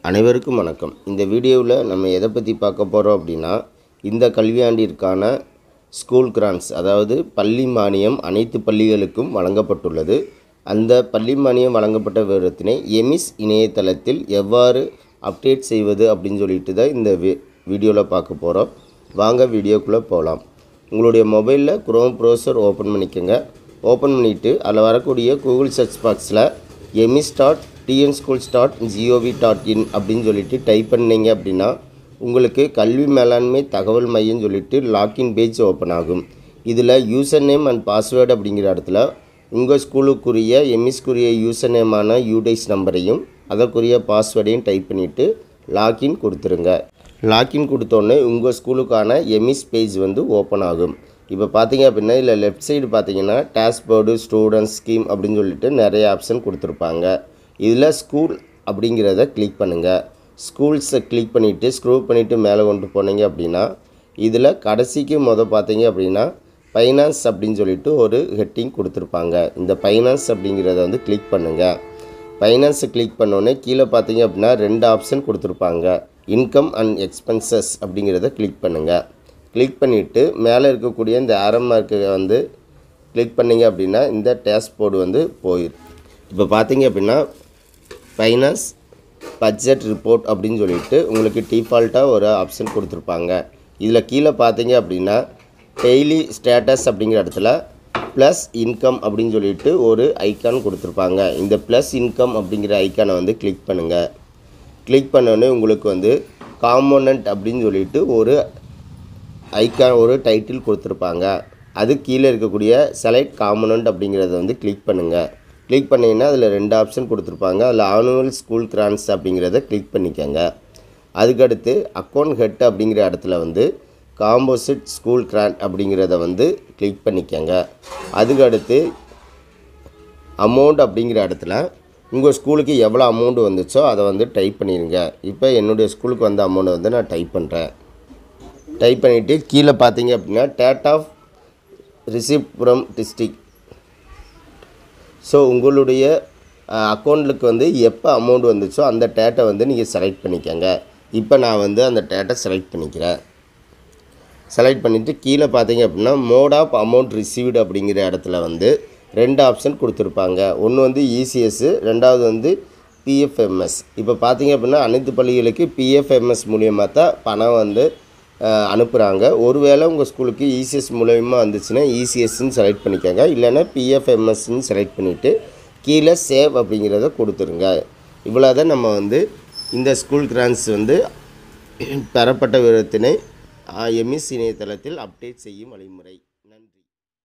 அனைவருக்கும் வணக்கம் இந்த வீடியோவில் நம்ம எதை பற்றி பார்க்க போகிறோம் அப்படின்னா இந்த கல்வியாண்டிற்கான ஸ்கூல் கிராண்ட்ஸ் அதாவது பள்ளி மானியம் அனைத்து பள்ளிகளுக்கும் வழங்கப்பட்டுள்ளது அந்த பள்ளி மானியம் வழங்கப்பட்ட விவரத்தினை எமிஸ் இணையதளத்தில் எவ்வாறு அப்டேட் செய்வது அப்படின்னு சொல்லிட்டு தான் இந்த வி வீடியோவில் பார்க்க போகிறோம் வாங்க வீடியோக்குள்ளே போகலாம் உங்களுடைய மொபைலில் குரோம் ப்ரௌசர் ஓப்பன் பண்ணிக்கோங்க ஓப்பன் பண்ணிவிட்டு அதில் வரக்கூடிய கூகுள் சர்ச் பாக்ஸில் EMIS dot TN schools dot GOV dot in அப்படின்னு சொல்லிட்டு டைப் பண்ணீங்க அப்படின்னா உங்களுக்கு கல்வி மேலாண்மை தகவல் மையம் சொல்லிட்டு லாக்இன் பேஜ் ஓப்பன் ஆகும் இதில் யூசர் நேம் அண்ட் பாஸ்வேர்டு அப்படிங்கிற இடத்துல உங்கள் ஸ்கூலுக்குரிய எம்இஸ்க்குரிய யூசர் நேமான யூடைஸ் நம்பரையும் அதற்குரிய பாஸ்வேர்டையும் டைப் பண்ணிவிட்டு லாக்இன் கொடுத்துருங்க லாக்இன் கொடுத்தோன்னே உங்கள் ஸ்கூலுக்கான எமிஸ் பேஜ் வந்து ஓப்பன் ஆகும் இப்போ பார்த்தீங்க அப்படின்னா இதில் லெஃப்ட் சைடு பார்த்தீங்கன்னா டேஷ்போர்டு ஸ்டூடெண்ட்ஸ் ஸ்கீம் அப்படின்னு சொல்லிட்டு நிறைய ஆப்ஷன் கொடுத்துருப்பாங்க இதில் ஸ்கூல் அப்படிங்கிறத கிளிக் பண்ணுங்கள் ஸ்கூல்ஸை கிளிக் பண்ணிவிட்டு ஸ்க்ரூ பண்ணிவிட்டு மேலே கொண்டு போனீங்க அப்படின்னா இதில் கடைசிக்கு மொதல் பார்த்தீங்க அப்படின்னா ஃபைனான்ஸ் அப்படின்னு சொல்லிட்டு ஒரு ஹெட்டிங் கொடுத்துருப்பாங்க இந்த ஃபைனான்ஸ் அப்படிங்கிறத வந்து கிளிக் பண்ணுங்கள் ஃபைனான்ஸை கிளிக் பண்ணோன்னே கீழே பார்த்தீங்க அப்படின்னா ரெண்டு ஆப்ஷன் கொடுத்துருப்பாங்க இன்கம் அண்ட் எக்ஸ்பென்சஸ் அப்படிங்கிறத கிளிக் பண்ணுங்கள் கிளிக் பண்ணிவிட்டு மேலே இருக்கக்கூடிய இந்த ஆரம் மார்க்கை வந்து கிளிக் பண்ணிங்க அப்படின்னா இந்த டேஷ்போர்டு வந்து போயிடும் இப்போ பார்த்தீங்க அப்படின்னா ஃபைனான்ஸ் பட்ஜெட் ரிப்போர்ட் அப்படின்னு சொல்லிட்டு உங்களுக்கு டிஃபால்ட்டாக ஒரு ஆப்ஷன் கொடுத்துருப்பாங்க இதில் கீழே பார்த்தீங்க அப்படின்னா டெய்லி ஸ்டேட்டஸ் அப்படிங்கிற இடத்துல ப்ளஸ் இன்கம் அப்படின்னு சொல்லிட்டு ஒரு ஐக்கான் கொடுத்துருப்பாங்க இந்த ப்ளஸ் இன்கம் அப்படிங்கிற ஐக்கானை வந்து கிளிக் பண்ணுங்கள் கிளிக் பண்ணோன்னே உங்களுக்கு வந்து காம்போனண்ட் அப்படின்னு சொல்லிட்டு ஒரு ஐக்கான் ஒரு டைட்டில் கொடுத்துருப்பாங்க அது கீழே இருக்கக்கூடிய செலக்ட் காம்பனண்ட் அப்படிங்கிறத வந்து கிளிக் பண்ணுங்கள் கிளிக் பண்ணிங்கன்னா அதில் ரெண்டு ஆப்ஷன் கொடுத்துருப்பாங்க அதில் ஆனுவல் ஸ்கூல் கிராண்ட்ஸ் அப்படிங்கிறத கிளிக் பண்ணிக்கோங்க அதுக்கடுத்து அக்கௌண்ட் ஹெட் அப்படிங்கிற இடத்துல வந்து காம்போசிட் ஸ்கூல் கிராண்ட் அப்படிங்கிறத வந்து கிளிக் பண்ணிக்கோங்க அதுக்கடுத்து அமௌண்ட் அப்படிங்கிற இடத்துல உங்கள் ஸ்கூலுக்கு எவ்வளோ அமௌண்ட் வந்துச்சோ அதை வந்து டைப் பண்ணிடுங்க இப்போ என்னுடைய ஸ்கூலுக்கு வந்த அமௌண்ட்டை வந்து நான் டைப் பண்ணுறேன் டைப் பண்ணிவிட்டு கீழே பார்த்தீங்க அப்படின்னா date of receipt from district so உங்களுடைய அக்கௌண்ட்டுக்கு வந்து எப்போ அமௌண்ட் வந்துச்சோ அந்த டேட்டை வந்து நீங்கள் செலக்ட் பண்ணிக்கோங்க இப்போ நான் வந்து அந்த டேட்டை செலக்ட் பண்ணிக்கிறேன் செலக்ட் பண்ணிவிட்டு கீழே பார்த்தீங்க அப்படின்னா மோட் ஆஃப் அமௌண்ட் ரிசீவ்டு அப்படிங்கிற இடத்துல வந்து ரெண்டு ஆப்ஷன் கொடுத்துருப்பாங்க ஒன்று வந்து இசிஎஸ்ஸு ரெண்டாவது வந்து பிஎஃப்எம்எஸ் இப்போ பார்த்தீங்க அப்படின்னா அனைத்து பள்ளிகளுக்கு பிஎஃப்எம்எஸ் மூலியமாக தான் பணம் வந்து அனுப்புகிறாங்க ஒருவேளை உங்கள் ஸ்கூலுக்கு இசிஎஸ் மூலயமா வந்துச்சுன்னா இசிஎஸ்ன்னு செலக்ட் பண்ணிக்கோங்க இல்லைன்னா பிஎஃப்எம்எஸ்ன்னு செலக்ட் பண்ணிவிட்டு கீழே சேவ் அப்படிங்கிறத கொடுத்துருங்க இவ்வளோ தான் நம்ம வந்து இந்த ஸ்கூல் கிராண்ட்ஸ் வந்து பெறப்பட்ட விவரத்தினை எம்இஸ் இணையதளத்தில் அப்டேட் செய்யும் வழிமுறை